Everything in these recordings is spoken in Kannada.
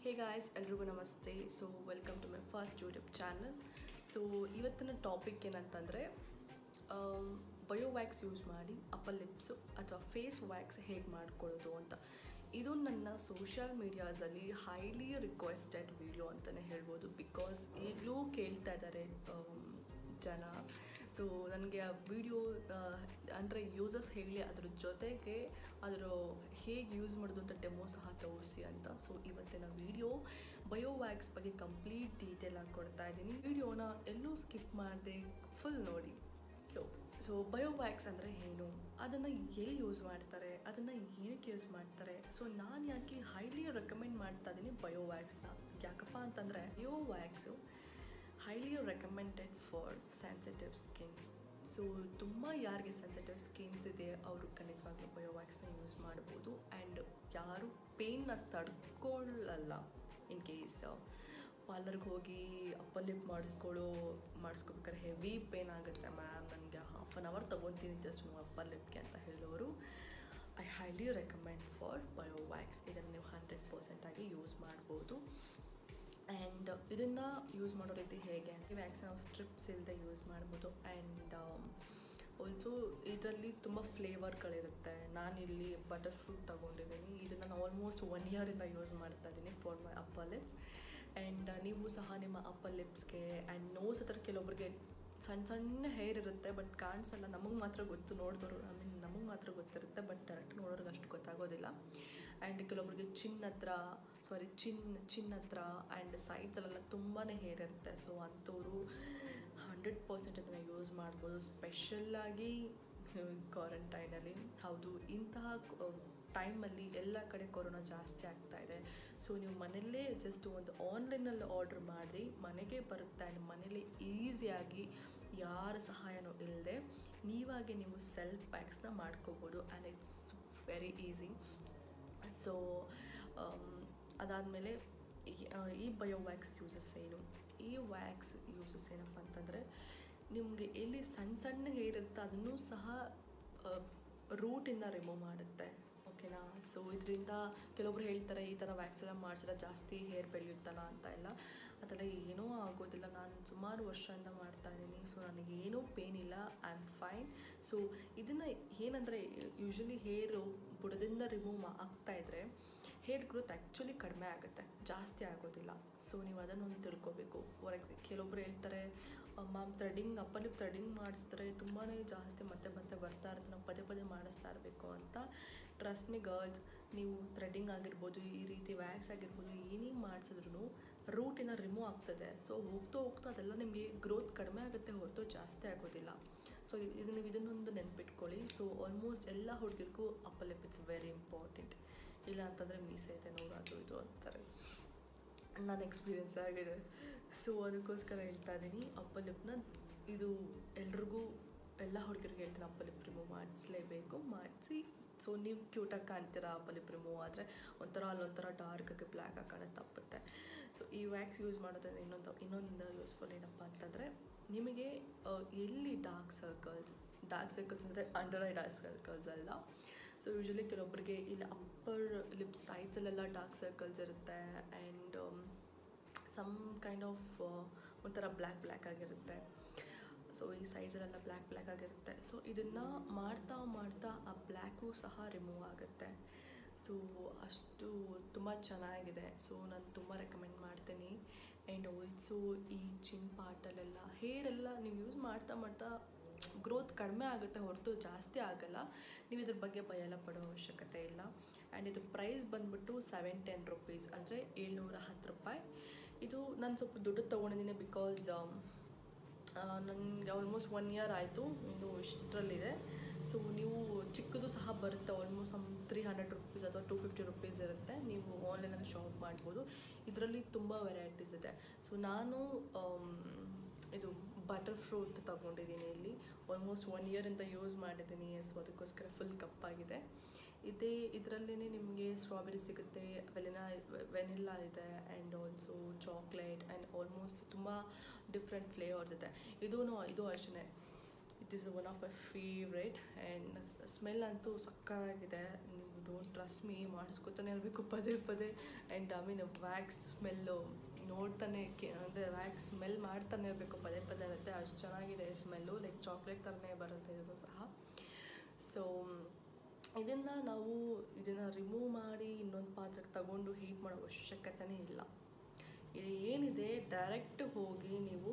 ಹೇ ಗಾಯ್ಸ್ ಎಲ್ರಿಗೂ ನಮಸ್ತೆ so welcome to my first YouTube channel so ಇವತ್ತಿನ ಟಾಪಿಕ್ ಏನಂತಂದರೆ ಬಯೋ ವ್ಯಾಕ್ಸ್ ಯೂಸ್ ಮಾಡಿ ಅಪ್ಪರ್ ಲಿಪ್ಸು ಅಥವಾ ಫೇಸ್ ವ್ಯಾಕ್ಸ್ ಹೇಗೆ ಮಾಡ್ಕೊಳ್ಳೋದು ಅಂತ ಇದು ನನ್ನ ಸೋಷಿಯಲ್ ಮೀಡಿಯಾಸಲ್ಲಿ ಹೈಲಿ ರಿಕ್ವೆಸ್ಟೆಡ್ ವಿಡಿಯೋ ಅಂತಲೇ ಹೇಳ್ಬೋದು ಬಿಕಾಸ್ ಈಗಲೂ ಕೇಳ್ತಾ ಇದ್ದಾರೆ ಜನ ಸೊ ನನಗೆ ಆ ವಿಡಿಯೋ ಅಂದರೆ ಯೂಸಸ್ ಹೇಳಿ ಅದ್ರ ಜೊತೆಗೆ ಅದರ ಹೇಗೆ ಯೂಸ್ ಮಾಡೋದು ಅಂತ ಡೆಮೋ ಸಹ ತೋರಿಸಿ ಅಂತ ಸೊ ಇವತ್ತಿನ ವಿಡಿಯೋ ಬಯೋ ವ್ಯಾಕ್ಸ್ ಬಗ್ಗೆ ಕಂಪ್ಲೀಟ್ ಡೀಟೇಲ್ ಆಗಿ ಕೊಡ್ತಾ ಇದ್ದೀನಿ ವಿಡಿಯೋನ ಎಲ್ಲೂ ಸ್ಕಿಪ್ ಮಾಡದೆ ಫುಲ್ ನೋಡಿ ಸೊ ಸೊ ಬಯೋ ವ್ಯಾಕ್ಸ್ ಅಂದರೆ ಏನು ಅದನ್ನು ಎಲ್ಲಿ ಯೂಸ್ ಮಾಡ್ತಾರೆ ಅದನ್ನು ಏನಕ್ಕೆ ಯೂಸ್ ಮಾಡ್ತಾರೆ ಸೊ ನಾನು ಯಾಕೆ ಹೈಲಿ ರೆಕಮೆಂಡ್ ಮಾಡ್ತಾ ಇದ್ದೀನಿ ಬಯೋ ವ್ಯಾಕ್ಸ್ನ ಯಾಕಪ್ಪ ಅಂತಂದರೆ bio wax highly recommended for sensitive skins so ತುಂಬ ಯಾರಿಗೆ ಸೆನ್ಸಿಟಿವ್ ಸ್ಕಿನ್ಸ್ ಇದೆ ಅವರು ಖಂಡಿತವಾಗ್ಲೂ ಬಯೋ ವ್ಯಾಕ್ಸ್ನ ಯೂಸ್ ಮಾಡ್ಬೋದು ಆ್ಯಂಡ್ ಯಾರು ಪೇನ್ನ ತಡ್ಕೊಳ್ಳಲ್ಲ ಇನ್ ಕೇಸ್ ಪಾರ್ಲರ್ಗೆ ಹೋಗಿ ಅಪ್ಪರ್ ಲಿಪ್ ಮಾಡಿಸ್ಕೊಳ್ಳೋ ಮಾಡಿಸ್ಕೋಬೇಕಾದ್ರೆ ಹೆವಿ ಪೇನ್ ಆಗುತ್ತೆ ಮ್ಯಾಮ್ ನನಗೆ ಹಾಫ್ ಆನ್ ಅವರ್ ತೊಗೊತೀನಿ ಜಸ್ಟ್ ಅಪ್ಪರ್ ಲಿಪ್ಗೆ ಅಂತ ಹೇಳೋರು I highly recommend for bio wax ಇದನ್ನು ನೀವು ಹಂಡ್ರೆಡ್ ಪರ್ಸೆಂಟಾಗಿ ಯೂಸ್ ಮಾಡ್ಬೋದು ಆ್ಯಂಡ್ ಇದನ್ನು ಯೂಸ್ ಮಾಡೋ ರೀತಿ ಹೇಗೆ ವ್ಯಾಕ್ಸ್ ನಾವು ಸ್ಟ್ರಿಪ್ಸ್ ಇಲ್ಲದೆ ಯೂಸ್ ಮಾಡ್ಬೋದು ಆ್ಯಂಡ್ ಆಲ್ಸೋ ಇದರಲ್ಲಿ ತುಂಬ ಫ್ಲೇವರ್ಗಳಿರುತ್ತೆ ನಾನಿಲ್ಲಿ ಬಟರ್ ಫ್ರೂಟ್ ತೊಗೊಂಡಿದ್ದೀನಿ ಇದನ್ನು ನಾನು ಆಲ್ಮೋಸ್ಟ್ ಒನ್ ಇಯರಿಂದ ಯೂಸ್ ಮಾಡ್ತಾ ಇದ್ದೀನಿ for my upper lip and ನೀವು ಸಹ ನಿಮ್ಮ ಅಪ್ಪರ್ ಲಿಪ್ಸ್ಗೆ ಆ್ಯಂಡ್ ನೋಸ್ ಹತ್ರ ಕೆಲವೊಬ್ರಿಗೆ ಸಣ್ಣ ಸಣ್ಣ ಹೇರ್ ಇರುತ್ತೆ ಬಟ್ ಕಾಣಿಸಲ್ಲ ನಮಗೆ ಮಾತ್ರ ಗೊತ್ತು ನೋಡಿದವರು ಐ ಮೀನ್ ನಮಗೆ ಮಾತ್ರ ಗೊತ್ತಿರುತ್ತೆ ಬಟ್ ಡೈರೆಕ್ಟ್ ನೋಡೋರಿಗೆ ಅಷ್ಟು ಗೊತ್ತಾಗೋದಿಲ್ಲ ಆ್ಯಂಡ್ ಕೆಲವೊಬ್ರಿಗೆ ಚಿನ್ನ ಹತ್ರ ಸಾರಿ ಚಿನ್ ಚಿನ್ನ ಹತ್ರ ಆ್ಯಂಡ್ ಸೈಡ್ಸಲ್ಲೆಲ್ಲ ತುಂಬಾ ಹೇರ್ ಇರುತ್ತೆ ಸೊ ಅಂಥವರು ಹಂಡ್ರೆಡ್ ಪರ್ಸೆಂಟ್ ಅದನ್ನು ಯೂಸ್ ಮಾಡ್ಬೋದು ಸ್ಪೆಷಲ್ಲಾಗಿ ಕ್ವಾರಂಟೈನಲ್ಲಿ ಹೌದು ಇಂತಹ ಟೈಮಲ್ಲಿ ಎಲ್ಲ ಕಡೆ ಕೊರೋನಾ ಜಾಸ್ತಿ ಆಗ್ತಾ ಇದೆ ಸೊ ನೀವು ಮನೆಯಲ್ಲೇ ಜಸ್ಟ್ ಒಂದು ಆನ್ಲೈನಲ್ಲಿ ಆರ್ಡ್ರ್ ಮಾಡಿ ಮನೆಗೆ ಬರುತ್ತೆ ಆ್ಯಂಡ್ ಮನೇಲಿ ಈಸಿಯಾಗಿ ಯಾರ ಸಹಾಯನೂ ಇಲ್ಲದೆ ನೀವಾಗೆ ನೀವು ಸೆಲ್ಫ್ ಪ್ಯಾಕ್ಸ್ನ ಮಾಡ್ಕೋಬೋದು and it's very easy so ಅದಾದಮೇಲೆ ಈ ಬಯೋ ವ್ಯಾಕ್ಸ್ ಯೂಸಸ್ ಏನು ಈ ವ್ಯಾಕ್ಸ್ ಯೂಸಸ್ ಏನಪ್ಪ ಅಂತಂದರೆ ನಿಮಗೆ ಎಲ್ಲಿ ಸಣ್ಣ ಸಣ್ಣ ಹೇರ್ ಇರುತ್ತೆ ಅದನ್ನು ಸಹ ರೂಟಿಂದ ರಿಮೂವ್ ಮಾಡುತ್ತೆ ಓಕೆನಾ ಸೊ ಇದರಿಂದ ಕೆಲವೊಬ್ರು ಹೇಳ್ತಾರೆ ಈ ಥರ ವ್ಯಾಕ್ಸ್ ಎಲ್ಲ ಮಾಡಿಸಿದ್ರೆ ಜಾಸ್ತಿ ಹೇರ್ ಬೆಳೆಯುತ್ತಲ್ಲ ಅಂತ ಎಲ್ಲ ಅದೆಲ್ಲ ಏನೂ ಆಗೋದಿಲ್ಲ ನಾನು ಸುಮಾರು ವರ್ಷದಿಂದ ಮಾಡ್ತಾ ಇದ್ದೀನಿ ಸೊ ನನಗೆ ಏನೂ ಪೇನ್ ಇಲ್ಲ ಐ ಆಮ್ ಫೈನ್ ಸೊ ಇದನ್ನು ಏನಂದರೆ ಯೂಶ್ವಲಿ ಹೇರು ಬುಡದಿಂದ ರಿಮೂವ್ ಆಗ್ತಾಯಿದ್ರೆ ಹೇರ್ ಗ್ರೋತ್ ಆ್ಯಕ್ಚುಲಿ ಕಡಿಮೆ ಆಗುತ್ತೆ ಜಾಸ್ತಿ ಆಗೋದಿಲ್ಲ ಸೊ ನೀವು ಅದನ್ನೊಂದು ತಿಳ್ಕೊಬೇಕು ಫಾರ್ ಎಕ್ಸ್ ಕೆಲವೊಬ್ರು ಹೇಳ್ತಾರೆ ma'am threading upper lip threading ಮಾಡಿಸಿದ್ರೆ ತುಂಬಾ ಜಾಸ್ತಿ ಮತ್ತೆ ಮತ್ತೆ ಬರ್ತಾ ಇರುತ್ತೆ ನಾವು ಪದೇ ಪದೇ ಮಾಡಿಸ್ತಾ ಇರಬೇಕು ಅಂತ ಟ್ರಸ್ಟ್ ಮಿ ಗರ್ಲ್ಸ್ ನೀವು ಥ್ರೆಡಿಂಗ್ ಆಗಿರ್ಬೋದು ಈ ರೀತಿ ವ್ಯಾಕ್ಸ್ ಆಗಿರ್ಬೋದು ಏನೇ ಮಾಡಿಸಿದ್ರು ರೂಟಿನ ರಿಮೂವ್ ಆಗ್ತದೆ ಸೊ ಹೋಗ್ತಾ ಹೋಗ್ತಾ ಅದೆಲ್ಲ ನಿಮಗೆ ಗ್ರೋತ್ ಕಡಿಮೆ ಆಗುತ್ತೆ ಹೊರತು ಜಾಸ್ತಿ ಆಗೋದಿಲ್ಲ ಸೊ ಇದು ನೀವು ಇದನ್ನೊಂದು ನೆನ್ಪಿಟ್ಕೊಳ್ಳಿ ಸೊ ಆಲ್ಮೋಸ್ಟ್ ಎಲ್ಲ ಹುಡುಗಿರ್ಗೂ upper lip it's very important ಇಲ್ಲ ಅಂತಂದರೆ ಮೀಸೆ ಐತೆ ನೋಡು ಅದು ಇದು ಅಂತಾರೆ ನನ್ನ ಎಕ್ಸ್ಪೀರಿಯೆನ್ಸ್ ಆಗಿದೆ ಸೊ ಅದಕ್ಕೋಸ್ಕರ ಹೇಳ್ತಾ ಇದ್ದೀನಿ ಅಪ್ಪರ್ ಲಿಪ್ನ ಇದು ಎಲ್ರಿಗೂ ಎಲ್ಲ ಹುಡುಗರಿಗೆ ಹೇಳ್ತೀನಿ ಅಪ್ಪರ್ ಲಿಪ್ ರಿಮೂವ್ ಮಾಡಿಸ್ಲೇಬೇಕು ಮಾಡಿಸಿ ಸೊ ನೀವು ಕ್ಯೂಟಾಗಿ ಕಾಣ್ತೀರಾ ಅಪ್ಪರ್ ಲಿಪ್ ರಿಮೂವ್ ಆದರೆ ಒಂಥರ ಅಲ್ಲೊಂಥರ ಡಾರ್ಕಾಗಿ ಬ್ಲ್ಯಾಕ್ ಆಗಿ ಕಾಣೋದು ತಪ್ಪುತ್ತೆ ಸೊ ಈ ವ್ಯಾಕ್ಸ್ ಯೂಸ್ ಮಾಡೋದ್ರಿಂದ ಇನ್ನೊಂದು ಇನ್ನೊಂದು ಯೂಸ್ಫುಲ್ ಏನಪ್ಪ ಅಂತಂದರೆ ನಿಮಗೆ ಎಲ್ಲಿ ಡಾರ್ಕ್ ಸರ್ಕಲ್ಸ್ ಡಾರ್ಕ್ ಸರ್ಕಲ್ಸ್ ಅಂದರೆ ಅಂಡರ್ ಐ ಡಾರ್ಕ್ ಸರ್ಕಲ್ಸ್ ಅಲ್ಲ ಸೊ ಯೂಶ್ವಲಿ ಕೆಲವೊಬ್ಬರಿಗೆ ಇಲ್ಲಿ ಅಪ್ಪರ್ ಲಿಪ್ ಸೈಡ್ಸಲ್ಲೆಲ್ಲ ಡಾರ್ಕ್ ಸರ್ಕಲ್ಸ್ ಇರುತ್ತೆ ಆ್ಯಂಡ್ ಸಮ್ ಕೈಂಡ್ ಆಫ್ ಒಂಥರ ಬ್ಲ್ಯಾಕ್ ಬ್ಲ್ಯಾಕ್ ಆಗಿರುತ್ತೆ ಸೊ ಈ ಸೈಡ್ಸಲ್ಲೆಲ್ಲ ಬ್ಲ್ಯಾಕ್ ಬ್ಲ್ಯಾಕ್ ಆಗಿರುತ್ತೆ ಸೊ ಇದನ್ನು ಮಾಡ್ತಾ ಮಾಡ್ತಾ ಆ ಬ್ಲ್ಯಾಕು ಸಹ ರಿಮೂವ್ ಆಗುತ್ತೆ ಸೊ ಅಷ್ಟು ತುಂಬ ಚೆನ್ನಾಗಿದೆ ಸೊ ನಾನು ತುಂಬ ರೆಕಮೆಂಡ್ ಮಾಡ್ತೀನಿ ಆ್ಯಂಡ್ ಆಲ್ಸೋ ಈ ಚಿನ್ ಪಾರ್ಟಲ್ಲೆಲ್ಲ ಹೇರೆಲ್ಲ ನೀವು ಯೂಸ್ ಮಾಡ್ತಾ ಮಾಡ್ತಾ ಗ್ರೋತ್ ಕಡಿಮೆ ಆಗುತ್ತೆ ಹೊರತು ಜಾಸ್ತಿ ಆಗೋಲ್ಲ ನೀವು ಇದ್ರ ಬಗ್ಗೆ ಭಯ ಎಲ್ಲ ಪಡೋ ಅವಶ್ಯಕತೆ ಇಲ್ಲ ಆ್ಯಂಡ್ ಇದು ಪ್ರೈಸ್ ಬಂದ್ಬಿಟ್ಟು ಸೆವೆನ್ ಟೆನ್ ರುಪೀಸ್ ಅಂದರೆ ಏಳ್ನೂರ ಹತ್ತು ರೂಪಾಯಿ ಇದು ನಾನು ಸ್ವಲ್ಪ ದುಡ್ಡು ತೊಗೊಂಡಿದ್ದೀನಿ ಬಿಕಾಸ್ ನನಗೆ ಆಲ್ಮೋಸ್ಟ್ ಒನ್ ಇಯರ್ ಆಯಿತು ಇನ್ನು ಇಷ್ಟರಲ್ಲಿದೆ ಸೊ ನೀವು ಚಿಕ್ಕದು ಸಹ ಬರುತ್ತೆ almost some three hundred rupees ಅಥವಾ ಟೂ ಫಿಫ್ಟಿ ರುಪೀಸ್ ಇರುತ್ತೆ ನೀವು ಆನ್ಲೈನಲ್ಲಿ ಶಾಪ್ ಮಾಡ್ಬೋದು ಇದರಲ್ಲಿ ತುಂಬ ವೆರೈಟೀಸ್ ಇದೆ ಸೊ ನಾನು ಇದು ಬಟರ್ ಫ್ರೂಟ್ ತೊಗೊಂಡಿದ್ದೀನಿ ಇಲ್ಲಿ ಆಲ್ಮೋಸ್ಟ್ ಒನ್ ಇಯರಿಂದ ಯೂಸ್ ಮಾಡಿದ್ದೀನಿ ಸೊ ಅದಕ್ಕೋಸ್ಕರ ಫುಲ್ ಕಪ್ಪಾಗಿದೆ ಇದೇ ಇದರಲ್ಲೇ ನಿಮಗೆ ಸ್ಟ್ರಾಬೆರಿ ಸಿಗುತ್ತೆ ವೆನಿಲಾ ವೆನಿಲ್ಲಾ ಇದೆ and also chocolate and almost ತುಂಬ ಡಿಫ್ರೆಂಟ್ ಫ್ಲೇವರ್ಸ್ ಇದೆ ಇದೂ ಇದು ಅಷ್ಟೇ it is one of my favourite and smell ಅಂತೂ ಸಕ್ಕತ್ತಾಗಿದೆ ನೀವು ಡೋಂಟ್ ಟ್ರಸ್ಟ್ ಮೀ ಮಾಡಿಸ್ಕೊತಾನೆ ಇರಬೇಕು ಪದೇ ಪದೇ and I mean wax smell ನೋಡ್ತಾನೆ ಕೆ ಅಂದರೆ ವ್ಯಾಕ್ಸ್ ಸ್ಮೆಲ್ ಮಾಡ್ತಾನೆ ಇರಬೇಕು ಪದೇ ಪದೇ ಇರುತ್ತೆ ಅಷ್ಟು ಚೆನ್ನಾಗಿದೆ ಸ್ಮೆಲ್ಲು ಲೈಕ್ ಚಾಕ್ಲೇಟ್ ಥರನೇ ಬರುತ್ತೆ ಇದು ಸಹ ಸೊ ಇದನ್ನು ನಾವು ಇದನ್ನು ರಿಮೂವ್ ಮಾಡಿ ಇನ್ನೊಂದು ಪಾತ್ರಕ್ಕೆ ತಗೊಂಡು ಹೀಟ್ ಮಾಡೋ ಅವಶ್ಯಕತೆನೇ ಇಲ್ಲ ಇದು ಏನಿದೆ ಡೈರೆಕ್ಟ್ ಹೋಗಿ ನೀವು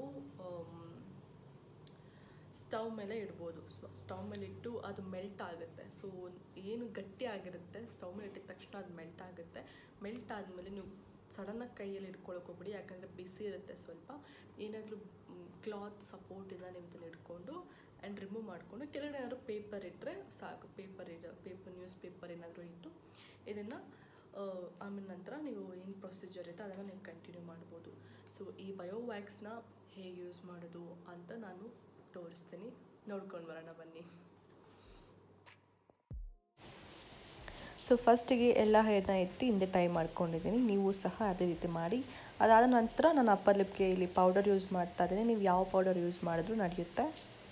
ಸ್ಟವ್ ಮೇಲೆ ಇಡ್ಬೋದು ಸ್ಟವ್ ಮೇಲೆ ಇಟ್ಟು ಅದು ಮೆಲ್ಟ್ ಆಗುತ್ತೆ ಸೊ ಏನು ಗಟ್ಟಿ ಆಗಿರುತ್ತೆ ಸ್ಟವ್ ಮೇಲೆ ಇಟ್ಟಿದ ತಕ್ಷಣ ಅದು ಮೆಲ್ಟ್ ಆಗುತ್ತೆ ಮೆಲ್ಟ್ ಆದಮೇಲೆ ನೀವು ಸಡನ್ನಾಗಿ ಕೈಯಲ್ಲಿ ಇಟ್ಕೊಳಕ್ಕೆ ಹೋಗ್ಬಿಡಿ ಯಾಕಂದರೆ ಬಿಸಿ ಇರುತ್ತೆ ಸ್ವಲ್ಪ ಏನಾದರೂ ಕ್ಲಾತ್ ಸಪೋರ್ಟಿಂದ ನಿಮ್ಮದಲ್ಲಿ ಇಟ್ಕೊಂಡು ಆ್ಯಂಡ್ ರಿಮೂವ್ ಮಾಡಿಕೊಂಡು ಕೆಳಗಡೆ ಏನಾದ್ರು ಪೇಪರ್ ಇಟ್ಟರೆ ಸಾಕು ಪೇಪರ್ ಇಡ ಪೇಪರ್ ನ್ಯೂಸ್ ಪೇಪರ್ ಏನಾದರೂ ಇಟ್ಟು ಇದನ್ನು ಆಮೇಲೆ ನಂತರ ನೀವು ಏನು ಪ್ರೊಸೀಜರ್ ಇರುತ್ತೆ ಅದನ್ನು ನೀವು ಕಂಟಿನ್ಯೂ ಮಾಡ್ಬೋದು ಸೊ ಈ ಬಯೋ ವ್ಯಾಕ್ಸ್ನ ಹೇಗೆ ಯೂಸ್ ಮಾಡೋದು ಅಂತ ನಾನು ತೋರಿಸ್ತೀನಿ ನೋಡ್ಕೊಂಡು ಬರೋಣ ಬನ್ನಿ ಸೊ ಫಸ್ಟಿಗೆ ಎಲ್ಲ ಹೇರ್ನ ಎತ್ತಿ ಹಿಂದೆ ಟೈ ಮಾಡ್ಕೊಂಡಿದ್ದೀನಿ ನೀವು ಸಹ ಅದೇ ರೀತಿ ಮಾಡಿ ಅದಾದ ನಂತರ ನಾನು ಅಪ್ಪರ್ ಲಿಪ್ಗೆ ಇಲ್ಲಿ ಪೌಡರ್ ಯೂಸ್ ಮಾಡ್ತಾ ಇದ್ದೀನಿ ನೀವು ಯಾವ ಪೌಡರ್ ಯೂಸ್ ಮಾಡಿದ್ರೂ ನಡೆಯುತ್ತೆ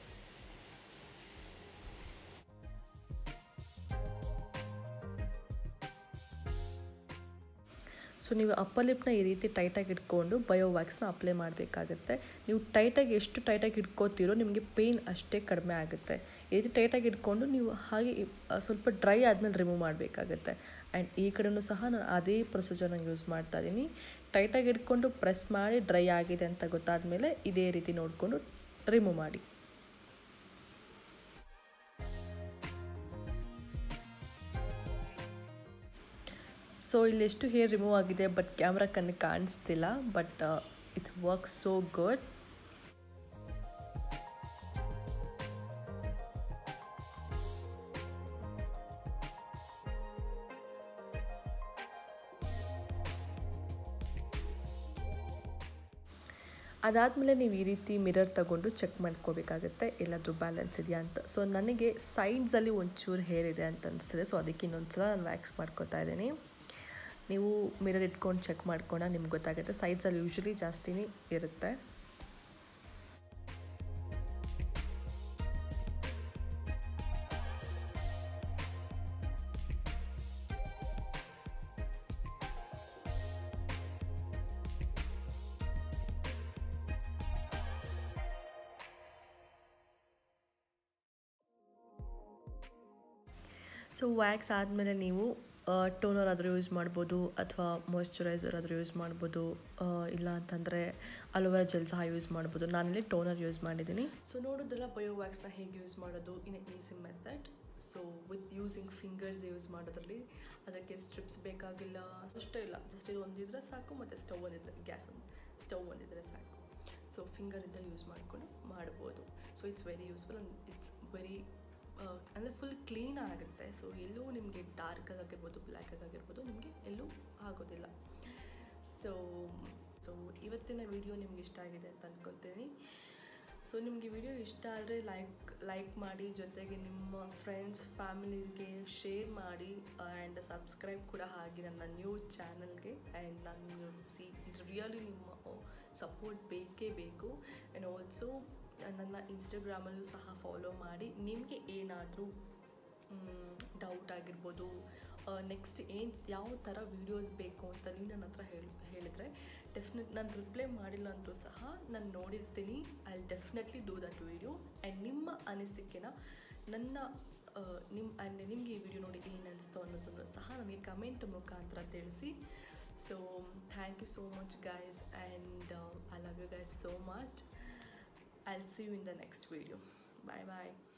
ಸೊ ನೀವು ಅಪ್ಪರ್ ಲಿಪ್ನ ಈ ರೀತಿ ಟೈಟಾಗಿ ಇಟ್ಕೊಂಡು ಬಯೋ ವ್ಯಾಕ್ಸ್ನ ಅಪ್ಲೈ ಮಾಡಬೇಕಾಗುತ್ತೆ ನೀವು ಟೈಟಾಗಿ ಎಷ್ಟು ಟೈಟಾಗಿ ಇಟ್ಕೋತೀರೋ ನಿಮಗೆ ಪೇಯ್ನ್ ಅಷ್ಟೇ ಕಡಿಮೆ ಆಗುತ್ತೆ ಈ ರೀತಿ ಟೈಟಾಗಿ ಇಟ್ಕೊಂಡು ನೀವು ಹಾಗೆ ಸ್ವಲ್ಪ ಡ್ರೈ ಆದಮೇಲೆ ರಿಮೂವ್ ಮಾಡಬೇಕಾಗುತ್ತೆ ಆ್ಯಂಡ್ ಈ ಕಡೆಯೂ ಸಹ ನಾನು ಅದೇ ಪ್ರೊಸೀಜರ್ನ ಯೂಸ್ ಮಾಡ್ತಾ ಇದ್ದೀನಿ ಟೈಟಾಗಿ ಇಟ್ಕೊಂಡು ಪ್ರೆಸ್ ಮಾಡಿ ಡ್ರೈ ಆಗಿದೆ ಅಂತ ಗೊತ್ತಾದಮೇಲೆ ಇದೇ ರೀತಿ ನೋಡಿಕೊಂಡು ರಿಮೂವ್ ಮಾಡಿ ಸೊ ಇಲ್ಲಿ ಎಷ್ಟು ಹೇರ್ ರಿಮೂವ್ ಆಗಿದೆ ಬಟ್ ಕ್ಯಾಮ್ರಾ ಕಣ್ಣಿಗೆ ಕಾಣಿಸ್ತಿಲ್ಲ but it's work so good ಅದಾದಮೇಲೆ ನೀವು ಈ ರೀತಿ ಮಿರರ್ ತಗೊಂಡು ಚೆಕ್ ಮಾಡ್ಕೋಬೇಕಾಗುತ್ತೆ ಎಲ್ಲಾದರೂ ಬ್ಯಾಲೆನ್ಸ್ ಇದೆಯಾ ಅಂತ ಸೊ ನನಗೆ ಸೈಡ್ಸಲ್ಲಿ ಒಂಚೂರು ಹೇರ್ ಇದೆ ಅಂತ ಅನಿಸ್ತಿದೆ ಸೊ ಅದಕ್ಕೆ ಇನ್ನೊಂದು ಸಲ ನಾನು ವ್ಯಾಕ್ಸ್ ಮಾಡ್ಕೋತಾ ಇದ್ದೀನಿ ನೀವು ಮಿರರ್ ಇಟ್ಕೊಂಡು ಚೆಕ್ ಮಾಡ್ಕೊಂಡ ನಿಮ್ಗೆ ಗೊತ್ತಾಗುತ್ತೆ ಸೈಡ್ಸಲ್ಲಿ ಯೂಶ್ವಲಿ ಜಾಸ್ತಿನೇ ಇರುತ್ತೆ ಸೊ ವ್ಯಾಕ್ಸ್ ಆದಮೇಲೆ ನೀವು ಟೋನರ್ ಆದರೂ ಯೂಸ್ ಮಾಡ್ಬೋದು ಅಥವಾ ಮಾಯ್ಶ್ಚರೈಸರ್ ಆದರೂ ಯೂಸ್ ಮಾಡ್ಬೋದು ಇಲ್ಲ ಅಂತಂದರೆ ಅಲೋವೆರಾ ಜೆಲ್ ಸಹ ಯೂಸ್ ಮಾಡ್ಬೋದು ನಾನಲ್ಲಿ ಟೋನರ್ ಯೂಸ್ ಮಾಡಿದ್ದೀನಿ ಸೊ ನೋಡೋದ್ರಲ್ಲ ಬಯೋ ವ್ಯಾಕ್ಸ್ನ ಹೇಗೆ ಯೂಸ್ ಮಾಡೋದು in easy method so with using fingers use ಮಾಡೋದ್ರಲ್ಲಿ ಅದಕ್ಕೆ ಸ್ಟ್ರಿಪ್ಸ್ ಬೇಕಾಗಿಲ್ಲ ಅಷ್ಟೇ ಇಲ್ಲ ಜಸ್ಟ್ ಇದು ಒಂದಿದ್ರೆ ಸಾಕು ಮತ್ತು ಸ್ಟವ್ ಒಂದಿದ್ರೆ ಗ್ಯಾಸ್ ಒಂದು ಸ್ಟವ್ ಒಂದಿದ್ರೆ ಸಾಕು ಸೊ ಫಿಂಗರಿಂದ ಯೂಸ್ ಮಾಡಿಕೊಂಡು ಮಾಡ್ಬೋದು so it's very useful and it's very ಅಂದರೆ ಫುಲ್ ಕ್ಲೀನ್ ಆಗುತ್ತೆ ಸೊ ಎಲ್ಲೂ ನಿಮಗೆ ಡಾರ್ಕ್ ಆಗಿರ್ಬೋದು ಬ್ಲ್ಯಾಕ್ ಆಗಿರ್ಬೋದು ನಿಮಗೆ ಎಲ್ಲೂ ಆಗೋದಿಲ್ಲ ಸೊ ಸೊ ಇವತ್ತಿನ ವಿಡಿಯೋ ನಿಮ್ಗೆ ಇಷ್ಟ ಆಗಿದೆ ಅಂತ ಅಂದ್ಕೊಳ್ತೀನಿ ಸೊ ನಿಮಗೆ ವಿಡಿಯೋ ಇಷ್ಟ ಆದರೆ ಲೈಕ್ ಲೈಕ್ ಮಾಡಿ ಜೊತೆಗೆ ನಿಮ್ಮ ಫ್ರೆಂಡ್ಸ್ ಫ್ಯಾಮಿಲಿಗೆ ಶೇರ್ ಮಾಡಿ ಆ್ಯಂಡ್ ಸಬ್ಸ್ಕ್ರೈಬ್ ಕೂಡ ಆಗಿ ನನ್ನ ನ್ಯೂ ಚಾನಲ್ಗೆ ಆ್ಯಂಡ್ ನಾನು ಸಿ ರಿಯಲಿ ನಿಮ್ಮ ಸಪೋರ್ಟ್ ಬೇಕೇ ಬೇಕು ಆ್ಯಂಡ್ ಆಲ್ಸೋ ನನ್ನ ಇನ್ಸ್ಟಾಗ್ರಾಮಲ್ಲೂ ಸಹ ಫಾಲೋ ಮಾಡಿ ನಿಮಗೆ ಏನಾದರೂ ಡೌಟ್ ಆಗಿರ್ಬೋದು ನೆಕ್ಸ್ಟ್ ಏನು ಯಾವ ಥರ ವೀಡಿಯೋಸ್ ಬೇಕು ಅಂತ ನೀವು ನನ್ನ ಹತ್ರ ಹೇಳಿ ಹೇಳಿದರೆ ಡೆಫಿನೆಟ್ ನಾನು ರಿಪ್ಲೈ ಮಾಡಿಲ್ಲ ಅಂದರೂ ಸಹ ನಾನು ನೋಡಿರ್ತೀನಿ I definitely do that video and ನಿಮ್ಮ ಅನಿಸಿಕೆನ ನನ್ನ ನಿಮ್ಮ ಆ್ಯಂಡ್ ನಿಮಗೆ ಈ ವಿಡಿಯೋ ನೋಡಿ ಏನು ಅನಿಸ್ತು ಅನ್ನೋದನ್ನು ಸಹ ನನಗೆ ಕಮೆಂಟ್ ಮುಖಾಂತರ ತಿಳಿಸಿ so thank you so much guys and I love you guys so much I'll see you in the next video. Bye bye.